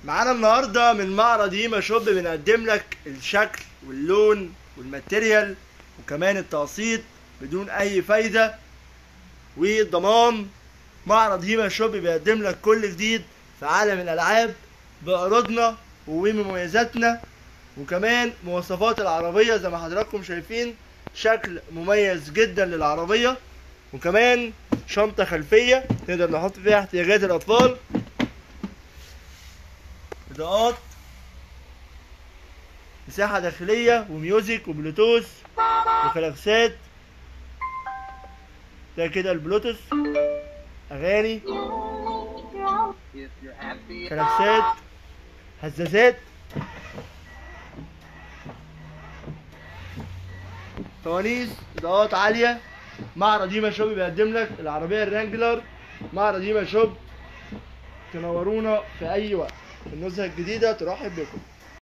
معانا النهارده من معرض هيما شوب بنقدم لك الشكل واللون والماتيريال وكمان التقسيط بدون اي فايده والضمان معرض هيما شوب بيقدم لك كل جديد في عالم الالعاب بعروضنا ومميزاتنا وكمان مواصفات العربيه زي ما حضراتكم شايفين شكل مميز جدا للعربيه وكمان شنطه خلفيه نقدر نحط فيها احتياجات الاطفال اضاءات مساحة داخلية وميوزك وبلوتوث وكلاكسات ده كده البلوتوث أغاني كلاكسات هزازات فوانيس إضاءات عالية معرض هيما شوب بيقدم لك العربية الرانجلر معرض هيما شوب تنورونا في أي وقت النزهة الجديدة ترحب بكم